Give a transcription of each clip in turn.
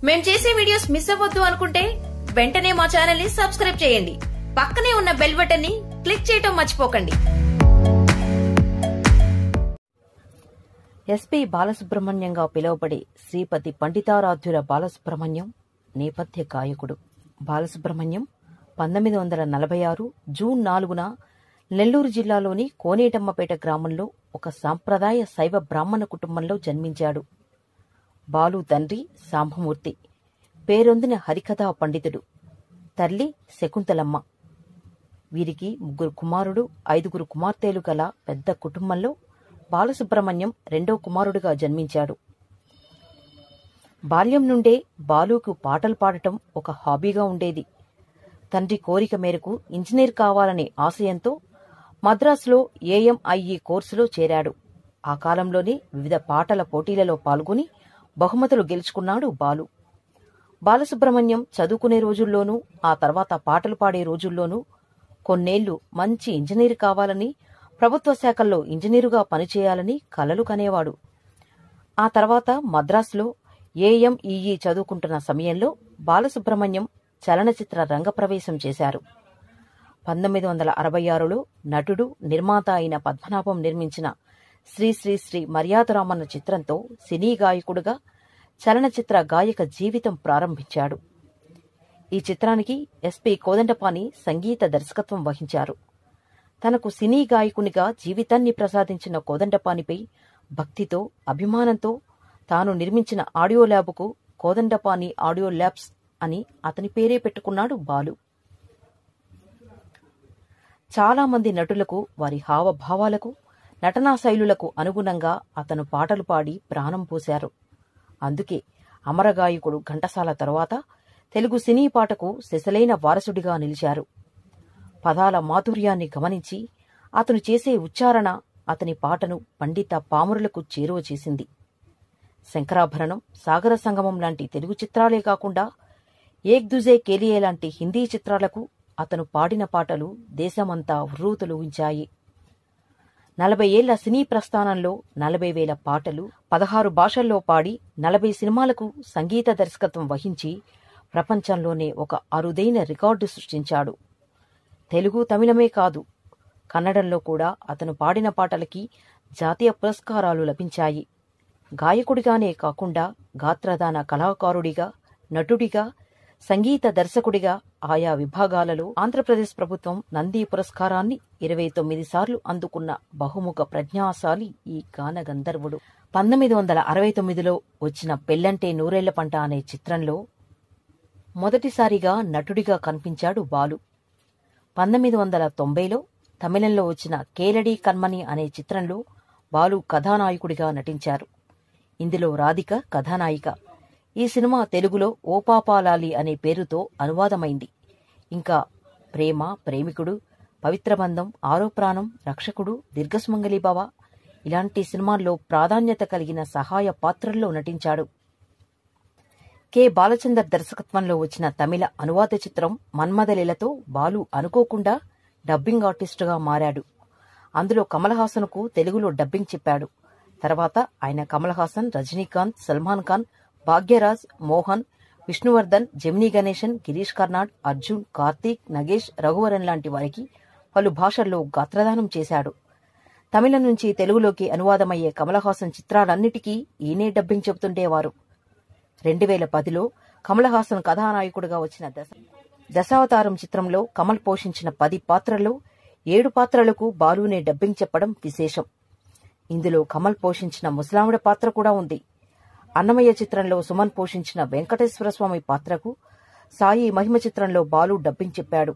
మేం చేసే videos miss అవ్వద్దు అనుకుంటే వెంటనే మా ఛానల్ ని సబ్స్క్రైబ్ చేయండి పక్కనే ఉన్న బెల్ బటన్ ని క్లిక్ చేయటం మర్చిపోకండి ఎస్పి బాలసుబ్రహ్మణ్యంగా పిలువబడే శ్రీపతి పండితారాధ్యుల బాలసుబ్రహ్మణ్యం నేపథ్య గాయకుడు బాలసుబ్రహ్మణ్యం పంతొమ్మిది వందల నలభై ఆరు జూన్ నాలుగున నెల్లూరు జిల్లాలోని కోనేటమ్మపేట గ్రామంలో ఒక సాంప్రదాయ శైవ బ్రాహ్మణ కుటుంబంలో జన్మించాడు బాలు తండ్రి సాంబమూర్తి పేరొందిన హరికథా పండితుడు తల్లి శకుంతలమ్మ వీరికి ముగ్గురు కుమారుడు ఐదుగురు కుమార్తెలు గల పెద్ద కుటుంబంలో బాలసుబ్రహ్మణ్యం రెండో కుమారుడిగా జన్మించాడు బాల్యం నుండే బాలుకు పాటలు పాడటం ఒక హాబీగా ఉండేది తండ్రి కోరిక మేరకు ఇంజనీర్ కావాలనే ఆశయంతో మద్రాసులో ఏఎంఐఈ కోర్సులో చేరాడు ఆ కాలంలోనే వివిధ పాటల పోటీలలో పాల్గొని బహుమతులు గెలుచుకున్నాడు బాలు బాలసుబ్రహ్మణ్యం చదువుకునే రోజుల్లోనూ ఆ తర్వాత పాటలు పాడే రోజుల్లోనూ కొన్నేళ్లు మంచి ఇంజనీర్ కావాలని ప్రభుత్వ శాఖల్లో ఇంజనీరుగా పనిచేయాలని కలలు కనేవాడు ఆ తర్వాత మద్రాసులో ఏఎంఈఈ చదువుకుంటున్న సమయంలో బాలసుబ్రహ్మణ్యం చలనచిత్ర రంగప్రవేశం చేశారు పంతొమ్మిది వందల అరవై ఆరులో నటుడు నిర్మాత అయిన పద్మనాభం నిర్మించిన శ్రీ శ్రీ శ్రీ మర్యాదరామన్న చిత్రంతో సినీ గాయకుడుగా చలనచిత్ర గాయక జీవితం ప్రారంభించాడు ఈ చిత్రానికి ఎస్పి కోదండపాని సంగీత దర్శకత్వం వహించారు తనకు సినీ గాయకునిగా జీవితాన్ని ప్రసాదించిన కోదండపానిపై భక్తితో అభిమానంతో తాను నిర్మించిన ఆడియో ల్యాబ్కు కోదండపాని ఆడియో ల్యాబ్స్ అని అతని పేరే పెట్టుకున్నాడు బాలు చాలా మంది నటులకు వారి హావభావాలకు నటనా శైలులకు అనుగుణంగా అతను పాటలు పాడి ప్రాణం పోశారు అందుకే అమరగాయకుడు ఘంటసాల తరువాత తెలుగు సినీ పాటకు సెసలైన వారసుడిగా నిలిచారు పదాల మాధుర్యాన్ని గమనించి అతను చేసే ఉచ్చారణ అతని పాటను పండిత పామరులకు చేరువ చేసింది శంకరాభరణం సాగర సంగమం లాంటి తెలుగు చిత్రాలే కాకుండా ఏక్ దుజే కేలియే లాంటి హిందీ చిత్రాలకు అతను పాడిన పాటలు దేశమంతా ఉర్రూతలూగించాయి నలభై ఏళ్ల సినీ ప్రస్థానంలో నలభై వేల పాటలు పదహారు భాషల్లో పాడి నలభై సినిమాలకు సంగీత దర్శకత్వం వహించి ప్రపంచంలోనే ఒక అరుదైన రికార్డు సృష్టించాడు తెలుగు తమిళమే కాదు కన్నడంలో కూడా అతను పాడిన పాటలకి జాతీయ పురస్కారాలు లభించాయి గాయకుడిగానే కాకుండా గాత్రదాన కళాకారుడిగా నటుడిగా సంగీత దర్శకుడిగా ఆయా విభాగాలలో ఆంధ్రప్రదేశ్ ప్రభుత్వం నంది పురస్కారాన్ని ఇరవై తొమ్మిది సార్లు అందుకున్న బహుముఖ ప్రజ్ఞాశాలి ఈ గాన గంధర్వుడు పంతొమ్మిది వందల అరవై తొమ్మిదిలో వచ్చిన పెళ్ళంటే నూరేళ్ల పంట అనే చిత్రంలో మొదటిసారిగా నటుడిగా కనిపించాడు బాలు పంతొమ్మిది వందల తొంభైలో తమిళంలో వచ్చిన కేలడి కన్మని అనే చిత్రంలో బాలు కథానాయకుడిగా నటించారు ఇందులో రాధిక కథానాయిక ఈ సినిమా తెలుగులో ఓపాపాలాలి అనే పేరుతో అనువాదమైంది ఇంకా ప్రేమ ప్రేమికుడు పవిత్రబంధం ఆరో ప్రాణం రక్షకుడు దీర్ఘసుమంగళి బావ ఇలాంటి సినిమాల్లో ప్రాధాన్యత కలిగిన సహాయ పాత్రల్లో నటించాడు కె బాలచందర్ దర్శకత్వంలో వచ్చిన తమిళ అనువాద చిత్రం మన్మదలీలతో బాలు అనుకోకుండా డబ్బింగ్ ఆర్టిస్టుగా మారాడు అందులో కమల్ హాసన్కు తెలుగులో డబ్బింగ్ చెప్పాడు తర్వాత ఆయన కమల్ హాసన్ రజనీకాంత్ సల్మాన్ ఖాన్ భాగ్యరాజ్ మోహన్ విష్ణువర్ధన్ జమినీ గణేశన్ గిరీష్ కర్నాడ్ అర్జున్ కార్తీక్ నగేష్ రఘువరన్ లాంటి వారికి పలు భాషల్లో గాత్రదానం చేశాడు తమిళం నుంచి తెలుగులోకి అనువాదమయ్యే కమల్ హాసన్ చిత్రాలన్నిటికీ ఈయనే డబ్బింగ్ చెబుతుండేవారు రెండు వేల పదిలో కమల్ హాసన్ కథానాయకుడిగా వచ్చిన దశ దశావతారం చిత్రంలో కమల్ పోషించిన పది పాత్రల్లో ఏడు పాత్రలకు బాలునే డబ్బింగ్ చెప్పడం విశేషం ఇందులో కమల్ పోషించిన ముసలాముడ పాత్ర కూడా ఉంది అన్నమయ్య చిత్రంలో సుమన్ పోషించిన వెంకటేశ్వర స్వామి పాత్రకు సాయి మహిమ చిత్రంలో బాలు డబ్బింగ్ చెప్పాడు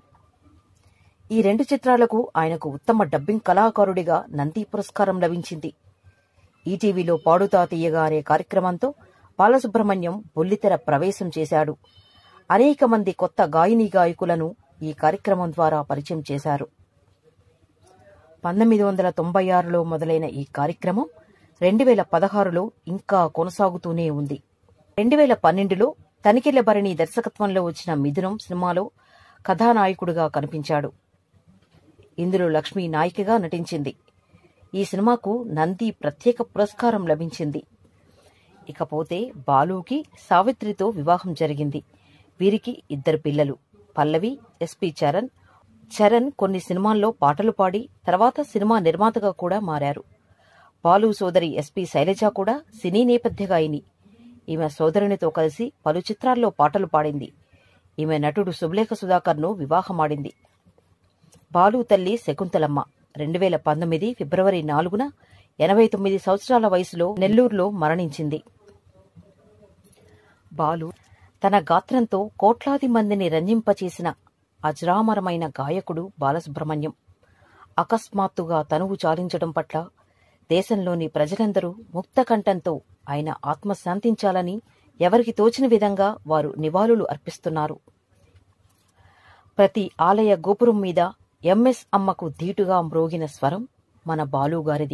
ఈ రెండు చిత్రాలకు ఆయనకు ఉత్తమ డబ్బింగ్ కళాకారుడిగా నంది పురస్కారం లభించింది ఈటీవీలో పాడుతా తీయగా అనే కార్యక్రమంతో బాలసుబ్రహ్మణ్యం బుల్లితెర ప్రవేశం చేశాడు అనేక మంది కొత్త గాయని గాయకులను ఈ కార్యక్రమం ద్వారా పరిచయం చేశారు పంతొమ్మిది వందల తొంభై ఆరులో మొదలైన ఈ కార్యక్రమం రెండు వేల పదహారులో ఇంకా కొనసాగుతూనే ఉంది రెండు వేల పన్నెండులో తనిఖీల భరణి దర్శకత్వంలో వచ్చిన మిథునం సినిమాలో కథానాయకుడిగా కనిపించాడు ఇందులో లక్ష్మి నాయికగా నటించింది ఈ సినిమాకు నంది ప్రత్యేక పురస్కారం లభించింది ఇకపోతే బాలుకి సావిత్రితో వివాహం జరిగింది వీరికి ఇద్దరు పిల్లలు పల్లవి ఎస్పి చరణ్ చరణ్ కొన్ని సినిమాల్లో పాటలు పాడి తర్వాత సినిమా నిర్మాతగా కూడా మారారు బాలు సోదరి ఎస్పి శైలజ కూడా సినీ నేపథ్య గాయని ఈమె సోదరునితో కలిసి పలు చిత్రాల్లో పాటలు పాడింది ఈమె నటుడు సుబ్లేఖ సుధాకర్ను వివాహమాడింది బాలు తల్లి శకుంతలమ్మ రెండు వేల పంతొమ్మిది ఫిబ్రవరి నాలుగున ఎనభై తొమ్మిది సంవత్సరాల వయసులో నెల్లూరులో మరణించింది బాలు తన గాత్రంతో కోట్లాది మందిని రంజింపచేసిన అజరామరమైన గాయకుడు బాలసుబ్రహ్మణ్యం అకస్మాత్తుగా తనువు చాలించడం పట్ల దేశంలోని ప్రజలందరూ ముక్తకంఠంతో ఆయన ఆత్మ శాంతించాలని ఎవరికి తోచిన విధంగా వారు నివాళులు అర్పిస్తున్నారు ప్రతి ఆలయ గోపురం మీద ఎంఎస్ అమ్మకు ధీటుగా మ్రోగిన స్వరం మన బాలుగారిది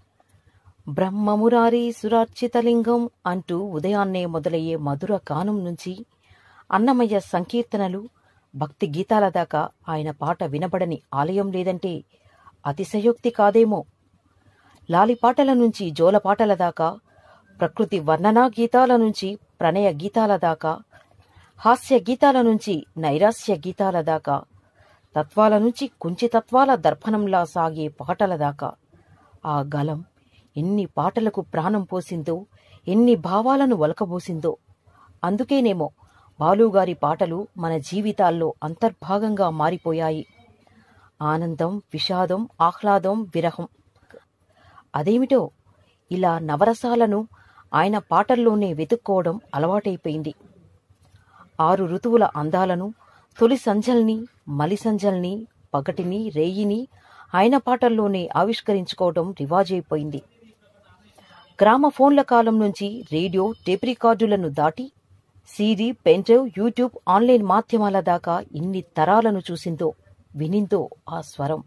బ్రహ్మమురారి సురార్చితలింగం అంటూ ఉదయాన్నే మొదలయ్యే మధుర గానం నుంచి అన్నమయ్య సంకీర్తనలు భక్తి గీతాల దాకా ఆయన పాట వినబడని ఆలయం లేదంటే అతిశయోక్తి కాదేమో లాలిపాటల నుంచి జోలపాటల దాకా ప్రకృతి వర్ణనా గీతాల నుంచి ప్రణయ గీతాల దాకా హాస్య గీతాల నుంచి నైరాస్య గీతాల దాకా తత్వాల నుంచి కుంచితత్వాల దర్పణంలా సాగే పాటల దాకా ఆ గలం ఎన్ని పాటలకు ప్రాణం పోసిందో ఎన్ని భావాలను ఒలకబోసిందో అందుకేనేమో బాలుగారి పాటలు మన జీవితాల్లో అంతర్భాగంగా మారిపోయాయి ఆనందం విషాదం ఆహ్లాదం విరహం అదేమిటో ఇలా నవరసాలను ఆయన పాటల్లోనే వెతుక్కోవడం అలవాటైపోయింది ఆరు ఋతువుల అందాలను తొలి సంజల్ని మలి సంజల్ని పగటిని రేయిని ఆయన పాటల్లోనే ఆవిష్కరించుకోవడం రివాజైపోయింది గ్రామ ఫోన్ల కాలం నుంచి రేడియో టేప్ రికార్డులను దాటి సీడీ పెన్డ్రైవ్ యూట్యూబ్ ఆన్లైన్ మాధ్యమాల దాకా ఇన్ని తరాలను చూసిందో వినిందో ఆ స్వరం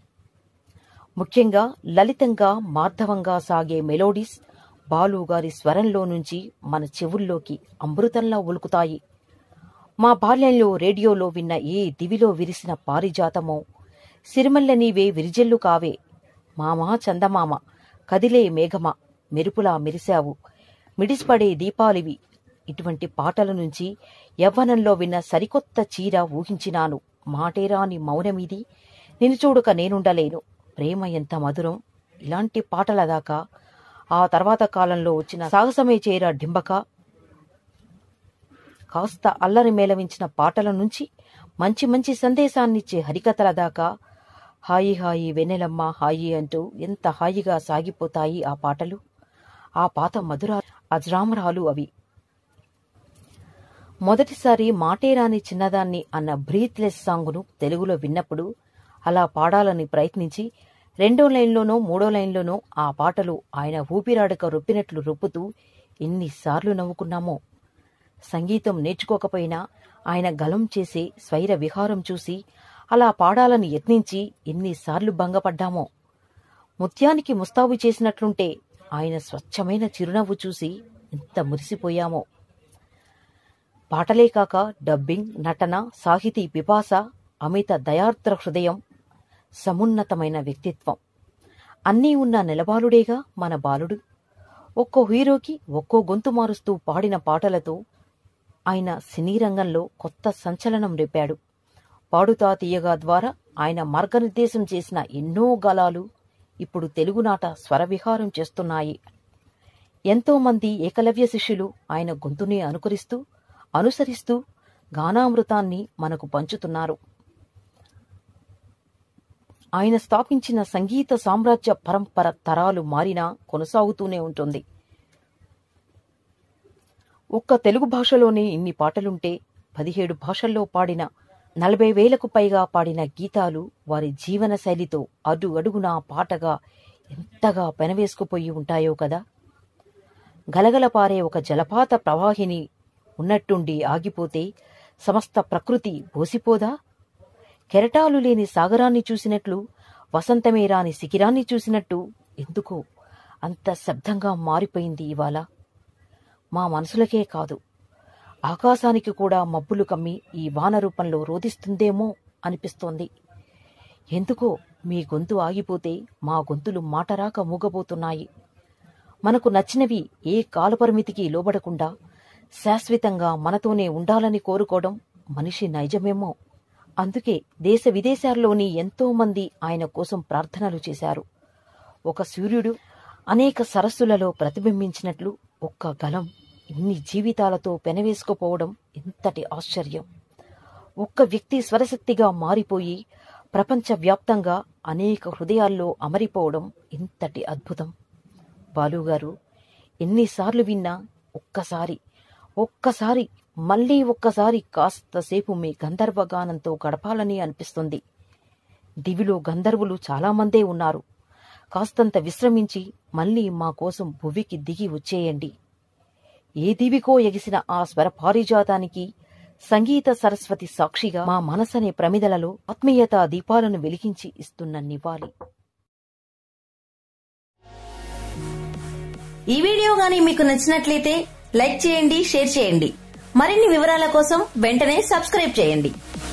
ముఖ్యంగా లలితంగా మార్ధవంగా సాగే మెలోడీస్ బాలుగారి స్వరంలో నుంచి మన చెవుల్లోకి అమృతంలా ఉలుకుతాయి మా బాల్యంలో రేడియోలో విన్న ఏ దివిలో విరిసిన పారిజాతమో సిరిమల్ల నీవే విరిజెల్లు కావే మామా చందమామ కదిలే మేఘమా మెరుపులా మెరిశావు మిడిసిపడే దీపాలివి ఇటువంటి పాటల నుంచి యవ్వనంలో విన్న సరికొత్త చీర ఊహించినాను మాటేరాని మౌనమిది నిన్ను చూడక నేనుండలేను ప్రేమ ఎంత మధురం ఇలాంటి పాటల దాకా ఆ తర్వాత కాలంలో వచ్చిన సాహసమే చేర డింబక కాస్త అల్లరి మేళవించిన పాటల నుంచి మంచి మంచి సందేశాన్నిచ్చే హరికథల దాకా హాయి హాయి వెన్నెలమ్మ హాయి అంటూ ఎంత హాయిగా సాగిపోతాయి ఆ పాటలు ఆ పాత మధుర అజరామరాలు అవి మొదటిసారి మాటేరాని చిన్నదాన్ని అన్న బ్రీత్లెస్ సాంగును తెలుగులో విన్నప్పుడు అలా పాడాలని ప్రయత్నించి రెండో లైన్లోనో మూడో లైన్లోనో ఆ పాటలు ఆయన ఊపిరాడక రొప్పినట్లు రొప్పుతూ ఎన్నిసార్లు నవ్వుకున్నామో సంగీతం నేర్చుకోకపోయినా ఆయన గలం చేసే స్వైర విహారం చూసి అలా పాడాలని యత్నించి ఎన్నిసార్లు భంగపడ్డామో ముత్యానికి ముస్తాబు చేసినట్లుంటే ఆయన స్వచ్ఛమైన చిరునవ్వు చూసి ఎంత మురిసిపోయామో పాటలే కాక డబ్బింగ్ నటన సాహితీ పిపాస అమిత దయార్ద్ర హృదయం సమున్నతమైన వ్యక్తిత్వం అన్నీ ఉన్న నెలబాలుడేగా మన బాలుడు ఒక్కో హీరోకి ఒక్కో గొంతు మారుస్తూ పాడిన పాటలతో ఆయన సినీ రంగంలో కొత్త సంచలనం రేపాడు పాడుతా తీయగా ద్వారా ఆయన మార్గనిర్దేశం చేసిన ఎన్నో గలాలు ఇప్పుడు తెలుగునాట స్వరవిహారం చేస్తున్నాయి ఎంతో మంది ఏకలవ్య శిష్యులు ఆయన గొంతుని అనుకరిస్తూ అనుసరిస్తూ గానామృతాన్ని మనకు పంచుతున్నారు ఆయన స్థాపించిన సంగీత సామ్రాజ్య పరంపర తరాలు మారినా కొనసాగుతూనే ఉంటుంది ఒక్క తెలుగు భాషలోనే ఇన్ని పాటలుంటే పదిహేడు భాషల్లో పాడిన నలభై వేలకు పైగా పాడిన గీతాలు వారి జీవన శైలితో అడు అడుగునా పాటగా ఎంతగా పెనవేసుకుపోయి ఉంటాయో కదా గలగల పారే ఒక జలపాత ప్రవాహిని ఉన్నట్టుండి ఆగిపోతే సమస్త ప్రకృతి బోసిపోదా కెరటాలు లేని సాగరాన్ని చూసినట్లు వసంతమే రాని శిఖిరాన్ని చూసినట్టు ఎందుకో అంత శబ్దంగా మారిపోయింది ఇవాళ మా మనసులకే కాదు ఆకాశానికి కూడా మబ్బులు కమ్మి ఈ వాన రూపంలో రోధిస్తుందేమో అనిపిస్తోంది ఎందుకో మీ గొంతు ఆగిపోతే మా గొంతులు మాటరాక మూగబోతున్నాయి మనకు నచ్చినవి ఏ కాలపరిమితికి లోబడకుండా శాశ్వతంగా మనతోనే ఉండాలని కోరుకోవడం మనిషి నైజమేమో అందుకే దేశ విదేశాల్లోని ఎంతో మంది ఆయన కోసం ప్రార్థనలు చేశారు ఒక సూర్యుడు అనేక సరస్సులలో ప్రతిబింబించినట్లు ఒక్క గలం ఇన్ని జీవితాలతో పెనవేసుకుపోవడం ఎంతటి ఆశ్చర్యం ఒక్క వ్యక్తి స్వరశక్తిగా మారిపోయి ప్రపంచవ్యాప్తంగా అనేక హృదయాల్లో అమరిపోవడం ఇంతటి అద్భుతం బాలుగారు ఎన్నిసార్లు విన్నా ఒక్కసారి ఒక్కసారి మళ్ళీ ఒక్కసారి కాస్తసేపు మీ గంధర్వగానంతో గడపాలని అనిపిస్తుంది దివిలో గంధర్వులు చాలామందే ఉన్నారు కాస్తంత విశ్రమించి మళ్ళీ మా కోసం భువికి దిగి వచ్చేయండి ఏ దివికో ఎగిసిన ఆ స్వర పారిజాతానికి సంగీత సరస్వతి సాక్షిగా మా మనసనే ప్రమిదలలో ఆత్మీయతా దీపాలను వెలిగించి ఇస్తున్న నివాళి ఈ వీడియో గానీ మీకు నచ్చినట్లయితే లైక్ చేయండి షేర్ చేయండి మరిన్ని వివరాల కోసం వెంటనే సబ్స్క్రైబ్ చేయండి